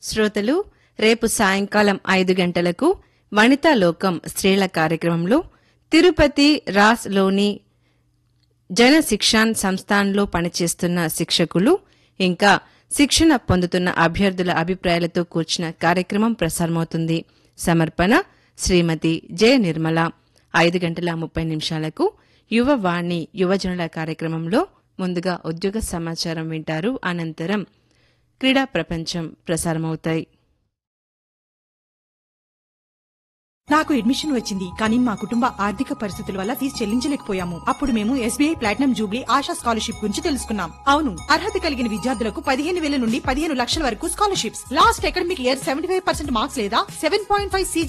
శ్రోతలు రేపు సాయంకాలం ఐదు గంటలకు వనితా లోకం స్త్రీల కార్యక్రమంలో తిరుపతి రాస్ లోని జన శిక్షాన్ సంస్థాన్లో పనిచేస్తున్న శిక్షకులు ఇంకా శిక్షణ పొందుతున్న అభ్యర్థుల అభిప్రాయాలతో కూర్చిన కార్యక్రమం ప్రసారమవుతుంది సమర్పణ శ్రీమతి జె నిర్మల ఐదు గంటల ముప్పై నిమిషాలకు యువవాణి యువజనుల కార్యక్రమంలో ముందుగా ఉద్యోగ సమాచారం వింటారు అనంతరం క్రీడా ప్రపంచం ప్రసారమవుతాయి నాకు అడ్మిషన్ వచ్చింది కానీ మా కుటుంబ ఆర్థిక పరిస్థితుల వల్ల ఫీజు చెల్లించలేకపోయాము అప్పుడు మేము SBI platinum jubilee Asha scholarship గురించి తెలుసుకున్నాం అవును అర్హత కలిగిన విద్యార్థులకు పదిహేను వేల నుండి పదిహేను లక్షల వరకు scholarships last academic year seventy five percent marks లేదా సెవెన్ పాయింట్ ఫైవ్